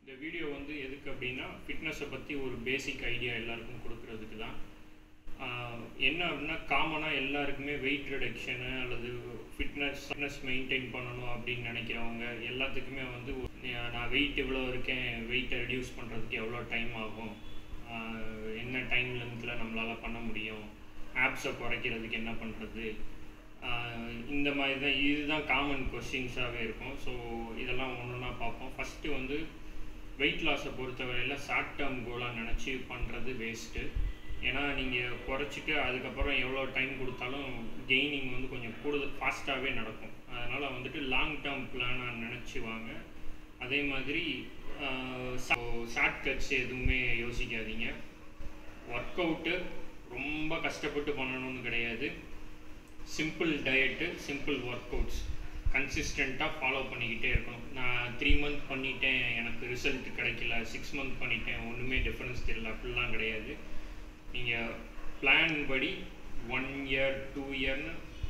இந்த வீடியோ வந்து எதுக்கு அப்படின்னா ஃபிட்னஸை பற்றி ஒரு பேசிக் ஐடியா எல்லாருக்கும் கொடுக்கறதுக்கு தான் ஆஹ் என்ன அப்படின்னா காமனாக எல்லாருக்குமே வெயிட் ரிடக்ஷனு அல்லது ஃபிட்னஸ் ஃபிட்னஸ் மெயின்டைன் பண்ணணும் அப்படின்னு நினைக்கிறவங்க எல்லாத்துக்குமே வந்து ஒரு- நான் வெயிட் இவ்வளோ இருக்கேன் வெயிட்டை ரெடியூஸ் பண்ணுறதுக்கு எவ்வளோ டைம் ஆகும் ஆஹ் என்ன டைம் லென்த்தில் நம்மளால் பண்ண முடியும் ஆப்ஸை குறைக்கிறதுக்கு என்ன பண்ணுறது இந்த மாதிரி தான் இதுதான் காமன் கொஸ்டின்ஸாகவே இருக்கும் ஸோ இதெல்லாம் ஒன்று ஒன்றா பார்ப்போம் ஃபஸ்ட்டு வந்து வெயிட் லாஸை பொறுத்தவரையில் ஷார்ட் டேர்ம் கோலாக நினச்சி பண்ணுறது வேஸ்ட்டு ஏன்னா நீங்கள் குறைச்சிட்டு அதுக்கப்புறம் எவ்வளோ டைம் கொடுத்தாலும் கெய்னிங் வந்து கொஞ்சம் கூடுதல் ஃபாஸ்ட்டாகவே நடக்கும் அதனால் வந்துட்டு லாங் டேர்ம் பிளானாக நினச்சி வாங்க அதே மாதிரி ஷார்ட் கட்ஸ் எதுவுமே யோசிக்காதீங்க ஒர்க் அவுட்டு ரொம்ப கஷ்டப்பட்டு பண்ணணும்னு கிடையாது simple diet simple workouts கன்சிஸ்டண்ட்டாக ஃபாலோ பண்ணிக்கிட்டே இருக்கணும் நான் த்ரீ மந்த் பண்ணிட்டேன் எனக்கு ரிசல்ட் கிடைக்கல சிக்ஸ் மந்த் பண்ணிட்டேன் ஒன்றுமே டிஃப்ரென்ஸ் தெரியல அப்படிலாம் கிடையாது நீங்கள் பிளான் படி ஒன் இயர் டூ இயர்னு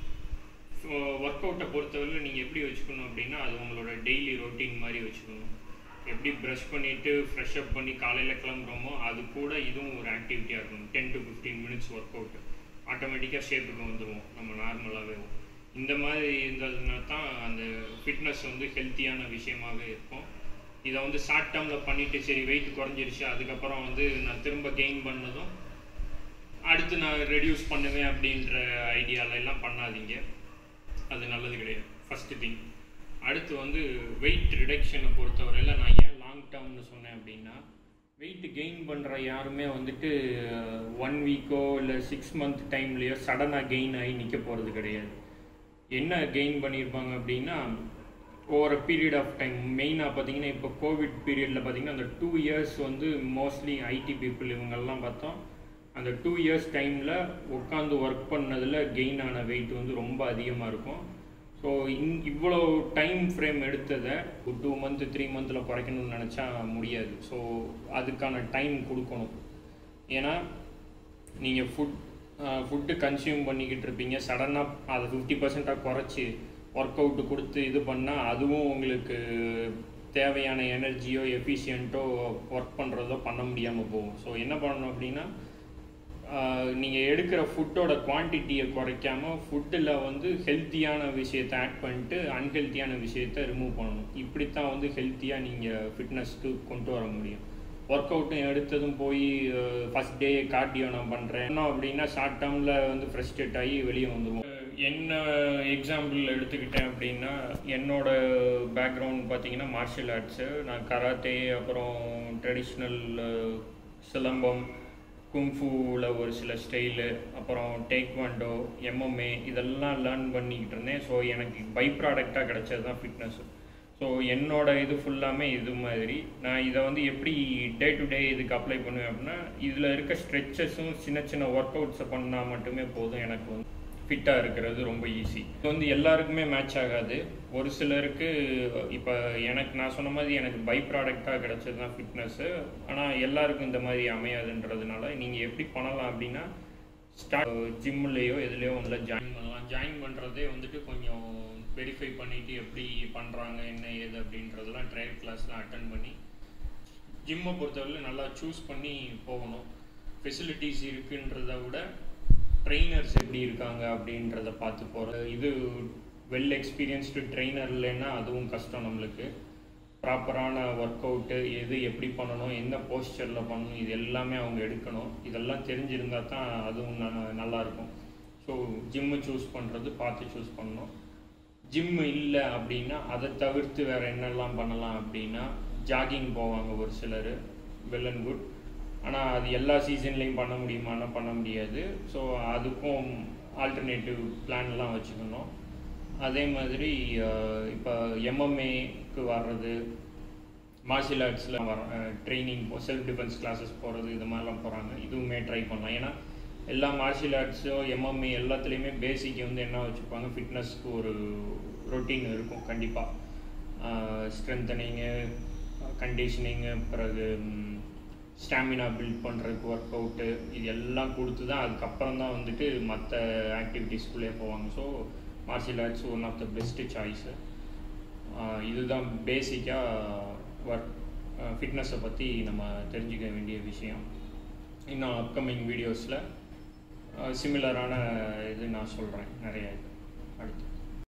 ஒர்க் அவுட்டை பொறுத்தவரையில் நீங்கள் எப்படி வச்சுக்கணும் அப்படின்னா அது உங்களோட டெய்லி ரொட்டீன் மாதிரி வச்சுக்கணும் எப்படி ப்ரஷ் பண்ணிவிட்டு ஃப்ரெஷ் அப் பண்ணி காலையில் கிளம்புறோமோ அது கூட இதுவும் ஒரு ஆக்டிவிட்டியாக இருக்கணும் ten to fifteen minutes workout ஆட்டோமேட்டிக்காக ஷேப்புக்கு வந்துடுவோம் நம்ம நார்மலாகவே இந்த மாதிரி இருந்ததுனா தான் அந்த ஃபிட்னஸ் வந்து ஹெல்த்தியான விஷயமாகவே இருக்கும் இதை வந்து ஷார்ட் டேர்மில் பண்ணிவிட்டு சரி வெயிட் குறைஞ்சிருச்சு அதுக்கப்புறம் வந்து நான் திரும்ப கெயின் பண்ணதும் அடுத்து நான் ரெடியூஸ் பண்ணுவேன் அப்படின்ற ஐடியால எல்லாம் பண்ணாதீங்க அது நல்லது கிடையாது ஃபஸ்ட்டு திங் அடுத்து வந்து வெயிட் ரிடக்ஷனை பொறுத்தவரையில் நான் ஏன் லாங் டேர்ம்னு சொன்னேன் அப்படின்னா வெயிட் கெயின் பண்ணுற யாருமே வந்துட்டு ஒன் வீக்கோ இல்லை சிக்ஸ் மந்த் டைம்லேயோ சடனாக கெயின் ஆகி நிற்க போகிறது கிடையாது என்ன கெயின் பண்ணியிருப்பாங்க அப்படின்னா ஓவர் பீரியட் ஆஃப் டைம் மெயினாக பார்த்தீங்கன்னா இப்போ கோவிட் பீரியடில் பார்த்தீங்கன்னா அந்த டூ இயர்ஸ் வந்து மோஸ்ட்லி ஐடி பீப்புள் இவங்கெல்லாம் பார்த்தோம் அந்த டூ இயர்ஸ் டைமில் உட்காந்து ஒர்க் பண்ணதில் கெயின் ஆன வெயிட் வந்து ரொம்ப அதிகமாக இருக்கும் ஸோ இன் இவ்வளோ டைம் ஃப்ரேம் எடுத்ததை ஒரு டூ மந்த் த்ரீ மந்தில் குறைக்கணும்னு நினச்சா முடியாது ஸோ அதுக்கான டைம் கொடுக்கணும் ஏன்னா நீங்கள் ஃபுட் ஃபுட்டு கன்சியூம் பண்ணிக்கிட்டு இருப்பீங்க சடனாக அதை ஃபிஃப்டி பர்சண்ட்டாக குறைச்சி ஒர்க் அவுட்டு கொடுத்து இது பண்ணால் அதுவும் உங்களுக்கு தேவையான எனர்ஜியோ எஃபிஷியண்ட்டோ ஒர்க் பண்ணுறதோ பண்ண முடியாமல் போகும் ஸோ என்ன பண்ணணும் அப்படின்னா நீங்கள் எடுக்கிற ஃபுட்டோட குவான்டிட்டியை குறைக்காம ஃபுட்டில் வந்து ஹெல்த்தியான விஷயத்தை ஆட் பண்ணிட்டு அன்ஹெல்த்தியான விஷயத்தை ரிமூவ் பண்ணணும் இப்படித்தான் வந்து ஹெல்த்தியாக நீங்கள் ஃபிட்னஸ்க்கு கொண்டு வர முடியும் ஒர்க் அவுட்டும் எடுத்ததும் போய் ஃபஸ்ட் டே கார்டியோ நான் பண்ணுறேன் என்ன அப்படின்னா ஷார்ட் டேர்மில் வந்து ஃப்ரெஸ்ட்ரேட் ஆகி வெளியே வந்துடுவோம் என்ன எக்ஸாம்பிள் எடுத்துக்கிட்டேன் அப்படின்னா என்னோட பேக்ரவுண்ட் பார்த்தீங்கன்னா மார்ஷியல் ஆர்ட்ஸு நான் கராத்தே அப்புறம் ட்ரெடிஷ்னல் சிலம்பம் குங்ஃபூவில் ஒரு சில ஸ்டைலு அப்புறம் டேக்வாண்டோ எம்எம்ஏ இதெல்லாம் லேர்ன் பண்ணிக்கிட்டு இருந்தேன் ஸோ எனக்கு பை ப்ராடக்டாக கிடைச்சது தான் ஃபிட்னஸ் ஸோ என்னோட இது ஃபுல்லாமே இது மாதிரி நான் இதை வந்து எப்படி டே டு டே இதுக்கு அப்ளை பண்ணுவேன் அப்படின்னா இதில் இருக்க ஸ்ட்ரெச்சஸும் சின்ன சின்ன ஒர்க் அவுட்ஸை பண்ணால் மட்டுமே போதும் எனக்கு வந்து ஃபிட்டாக இருக்கிறது ரொம்ப ஈஸி இது வந்து எல்லாருக்குமே மேட்ச் ஆகாது ஒரு சிலருக்கு இப்போ எனக்கு நான் சொன்ன மாதிரி எனக்கு பை ப்ராடக்டாக கிடச்சது தான் ஃபிட்னஸ்ஸு ஆனால் எல்லாருக்கும் இந்த மாதிரி அமையாதுன்றதுனால நீங்கள் எப்படி பண்ணலாம் அப்படின்னா ஸ்டார்ட் ஜிம்லேயோ எதுலேயோ வந்து ஜாயின் பண்ணலாம் ஜாயின் பண்ணுறதே வந்துட்டு கொஞ்சம் வெரிஃபை பண்ணிவிட்டு எப்படி பண்ணுறாங்க என்ன ஏது அப்படின்றதெல்லாம் ட்ரையல் கிளாஸ்லாம் அட்டன் பண்ணி ஜிம்மை பொறுத்தவரையில் நல்லா சூஸ் பண்ணி போகணும் ஃபெசிலிட்டிஸ் இருக்குன்றத விட ட்ரெயினர்ஸ் எப்படி இருக்காங்க அப்படின்றத பார்த்து போகிறது இது வெல் எக்ஸ்பீரியன்ஸ்டு ட்ரெயினர் இல்லைன்னா அதுவும் கஷ்டம் நம்மளுக்கு ப்ராப்பரான ஒர்க் அவுட்டு எது எப்படி பண்ணணும் என்ன போஸ்டரில் பண்ணணும் இது எல்லாமே அவங்க எடுக்கணும் இதெல்லாம் தெரிஞ்சிருந்தா தான் அதுவும் ந- நல்லாயிருக்கும் ஸோ ஜிம்மு சூஸ் பண்ணுறது பார்த்து சூஸ் பண்ணணும் ஜிம் இல்லை அப்படின்னா அதை தவிர்த்து வேறு என்னெல்லாம் பண்ணலாம் அப்படின்னா ஜாகிங் போவாங்க ஒரு சிலர் வெல் அண்ட் குட் ஆனால் அது எல்லா சீசன்லேயும் பண்ண முடியுமான்னா பண்ண முடியாது ஸோ அதுக்கும் ஆல்டர்னேட்டிவ் பிளான்லாம் வச்சுக்கணும் அதே மாதிரி இப்போ எம்எம்ஏக்கு வர்றது மார்ஷியல் ஆர்ட்ஸில் வர ட்ரைனிங் செல்ஃப் டிஃபென்ஸ் கிளாஸஸ் போகிறது இது மாதிரிலாம் போகிறாங்க இதுவுமே ட்ரை பண்ணலாம் ஏன்னா எல்லா மார்ஷியல் ஆர்ட்ஸோ எம்எம்ஏ எல்லாத்துலேயுமே பேசிக் வந்து என்ன வச்சுப்பாங்க ஃபிட்னஸ்க்கு ஒரு ரொட்டீன் இருக்கும் கண்டிப்பாக ஸ்ட்ரென்தனிங்கு கண்டிஷனிங்கு பிறகு ஸ்டாமினா பில்ட் பண்ணுறதுக்கு ஒர்க் அவுட்டு இது எல்லாம் கொடுத்து தான் அதுக்கப்புறம் தான் வந்துட்டு மற்ற ஆக்டிவிட்டீஸ்குள்ளே போவாங்க so martial arts one of the best choice இதுதான் பேசிக்காக ஒர்க் ஃபிட்னஸை பற்றி நம்ம தெரிஞ்சுக்க வேண்டிய விஷயம் இன்னும் அப்கமிங் வீடியோஸில் சிமிலரான இது நான் சொல்கிறேன் நிறைய இது அடுத்து